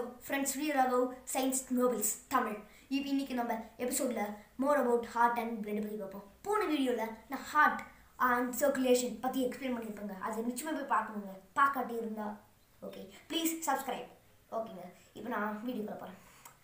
friends Sri Raghav science nobles Tamil இப்போ இன்னைக்கு நம்ம எபிசோடில் more about heart and blood பற்றி பார்ப்போம் போன வீடியோவில் நான் ஹார்ட் அண்ட் சர்க்குலேஷன் பற்றி எக்ஸ்பிளைன் பண்ணியிருப்பேங்க அது நிச்சயமாக போய் பார்க்கணுங்க பார்க்காட்டி இருந்தால் ஓகே ப்ளீஸ் சப்ஸ்கிரைப் ஓகேங்க இப்போ நான் வீடியோ போகிறேன்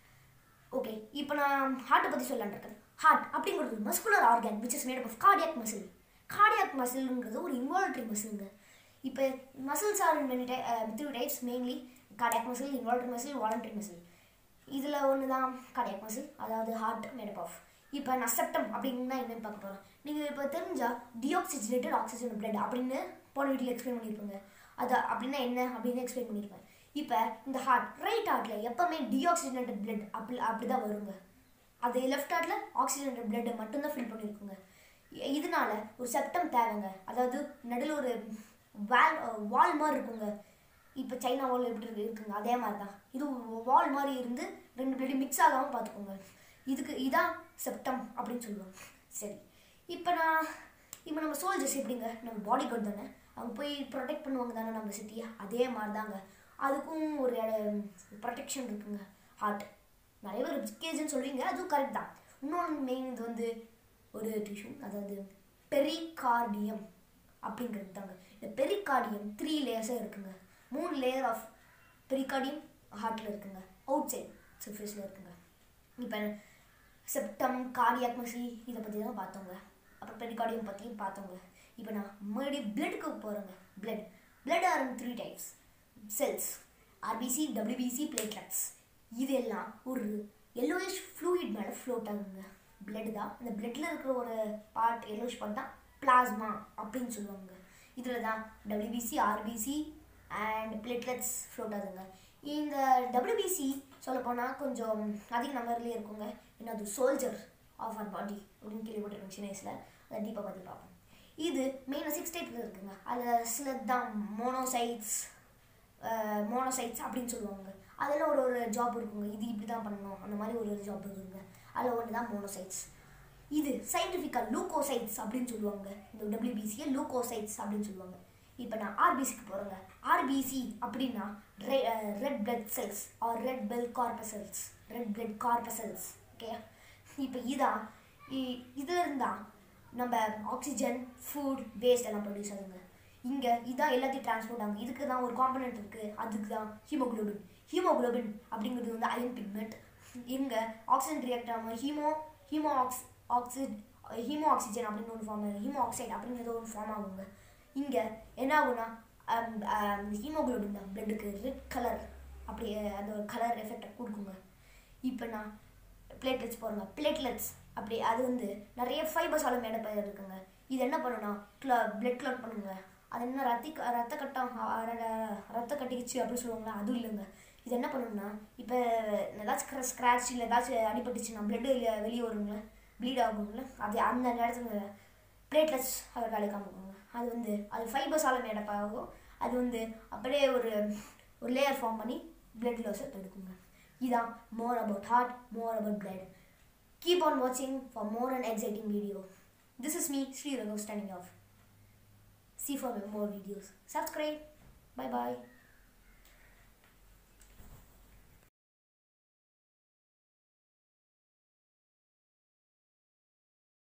ஓகே இப்போ நான் ஹார்ட்டை பற்றி சொல்லலான்னு இருக்கேன் ஹார்ட் அப்படிங்கிறது muscular organ which is made of cardiac muscle cardiac மசில்ங்கிறது ஒரு இன்வால்ட்ரி மசிலுங்க இப்போ மசில்ஸ் ஆர் மெனி டை three types mainly cardiac muscle involuntary muscle voluntary muscle இதில் ஒன்று தான் கார்டியாக் மசில் அதாவது ஹார்ட் மேடப் ஆஃப் இப்போ நான் செப்டம் அப்படின்னு தான் என்னன்னு பார்க்க போகிறோம் நீங்கள் இப்போ தெரிஞ்சால் டிஆக்சிஜனேட்டட் ஆக்சிஜன் பிளட் அப்படின்னு போன வீட்டில் எக்ஸ்பிளைன் பண்ணியிருப்பேங்க அது அப்படின்னா என்ன அப்படின்னு எக்ஸ்பிளைன் பண்ணியிருப்பேன் இப்போ இந்த ஹார்ட் ரைட் ஹார்ட்டில் எப்போவுமே டிஆக்சிஜனேட்டட் பிளட் அப்படி அப்படி தான் வருங்க அது லெஃப்ட் ஹார்ட்டில் ஆக்சிஜனேட்டட் பிளட் மட்டும்தான் ஃபில் பண்ணியிருக்குங்க இ- இதனால ஒரு செப்டம் தேவைங்க அதாவது நடுவில் ஒரு வால் வால் மாதிரி இருக்குங்க இப்போ சைனா வால் எப்படி இருக்கு இருக்குங்க அதே மாதிரி தான் இது வால் மாதிரி இருந்து ரெண்டு பிளேடு மிக்ஸ் ஆகாமல் பார்த்துக்கோங்க இதுக்கு இதான் செப்டம் அப்படின்னு சொல்லுவோம் சரி இப்போ நான் இப்போ நம்ம சோல்ஜர்ஸ் எப்படிங்க நம்ம பாடி கார்டு தானே அவங்க போய் ப்ரொடெக்ட் பண்ணுவாங்க தானே நம்ம சிட்டியை அதே மாதிரி தாங்க அதுக்கும் ஒரு ப்ரொடெக்ஷன் இருக்குங்க ஹார்ட் நிறைய பேர் கேஜ்னு சொல்லுவீங்க அதுவும் கரெக்ட் தான் இன்னொன்று மெயின் இது வந்து ஒரு டிஷ்யூ அதாவது பெரிகார்டியம் அப்படிங்கிறது தாங்க இந்த பெரிகார்டியம் த்ரீ லேயர்ஸாக இருக்குங்க மூணு லேயர் ஆஃப் பெரிகார்டியம் ஹார்ட்டில் இருக்குங்க அவுட் சைட் சர்ஃபேஸில் இருக்குங்க இப்போ செப்டம் கார்டியாக் மசில் இதை பற்றி தான் பார்த்தோங்க அப்புறம் பெரிகார்டியம் பற்றியும் பார்த்தோங்க இப்போ நான் மறுபடியும் பிளட்டுக்கு போகிறேங்க blood blood are three types cells RBC WBC platelets இதெல்லாம் ஒரு எல்லோயிஷ் ஃப்ளூயிட் மேலே ஃப்ளோட் ஆகுங்க பிளட் தான் இந்த பிளட்டில் இருக்கிற ஒரு பார்ட் எல்லோயிஷ் பார்ட் தான் பிளாஸ்மா அப்படின்னு சொல்லுவாங்க இதில் தான் WBC RBC and platelets float ஆகுதுங்க இந்த டபிள்யூபிசி சொல்லப்போனால் கொஞ்சம் அதிக நம்பர்லேயே இருக்குங்க ஏன்னா அது சோல்ஜர் ஆஃப் அவர் பாடி அப்படின்னு கேள்விப்பட்டிருக்கோம் சின்ன வயசில் அதை டீப்பாக பற்றி பார்ப்போம் இது மெயினாக சிக்ஸ் டைப் இருக்குங்க அதில் சிலது தான் மோனோசைட்ஸ் மோனோசைட்ஸ் அப்படின்னு சொல்லுவாங்க அதில் ஒரு ஒரு ஜாப் இருக்குங்க இது இப்படி தான் பண்ணணும் அந்த மாதிரி ஒரு ஒரு ஜாப் இருக்குங்க அதில் ஒன்று தான் மோனோசைட்ஸ் இது சயின்டிஃபிக்காக லூக்கோசைட்ஸ் அப்படின்னு சொல்லுவாங்க இந்த டபிள்யூபிசியை லூக்கோசைட்ஸ் அப்படின்னு சொல்லுவாங்க இப்போ நான் ஆர்பிசிக்கு போகிறேங்க ஆர்பிசி அப்படின்னா red blood cells are red bell corpuscles red blood corpuscles okay இப்போ இதான் இ- இதுல இருந்தால் நம்ம ஆக்சிஜன் ஃபுட் வேஸ்ட் எல்லாம் ப்ரொடியூஸ் ஆகுங்க இங்கே இதான் எல்லாத்தையும் டிரான்ஸ்போர்ட் ஆகுங்க இதுக்கு தான் ஒரு காம்பனண்ட் இருக்குது அதுக்கு தான் ஹீமோகுளோபின் ஹீமோகுளோபின் அப்படிங்கிறது வந்து அயன் பிக்மெண்ட் இங்கே ஆக்சிஜன் ரியாக்ட் ஆகாமல் ஹீமோ ஹீமோ ஆக்ஸ் ஆக்சிட் ஹீமோ ஆக்சிஜன் அப்படின்னு ஒன்று ஃபார்ம் ஆகும் ஹீமோ ஆக்சைடு அப்படிங்கிறது ஒரு ஃபார்ம் ஆகுங்க இங்கே என்ன ஆகும்னா ஹீமோகுளோபின் தான் பிளட்டுக்கு ரெட் கலர் அப்படி அந்த ஒரு கலர் எஃபெக்டை கொடுக்குங்க இப்போ நான் பிளேட்லெட்ஸ் போடுங்க பிளேட்லெட்ஸ் அப்படி அது வந்து நிறைய ஃபைபர்ஸால மேடை பயிர் இருக்குங்க இது என்ன பண்ணுன்னா க்ள பிளட் கிளாட் பண்ணுங்க அது என்ன ரத்தி ரத்த கட்டம் அ- ர- ரத்த கட்டிக்கிச்சு அப்படின்னு சொல்லுவாங்களா அதுவும் இல்லைங்க இது என்ன பண்ணணும்னா இப்போ ஏதாச்சும் ஸ்க்ராட்ச் இல்லை ஏதாச்சும் அடிபட்டுச்சுன்னா பிளட்டு வெளியே வருங்களே ப்ளீட் ஆகுங்களே அது அந்த நேரத்தில் பிளேட்லெட்ஸ் அதை வேலை காமிக்குங்க அது வந்து அது ஃபைபர்ஸால மேடப் ஆகும் அது வந்து அப்படியே ஒரு ஒரு லேயர் ஃபார்ம் பண்ணி பிளட் லாஸை தடுக்குங்க இதான் more about heart more about blood keep on வாட்சிங் for more and exciting video this is me Sri ரகோ standing off see for more videos subscribe bye bye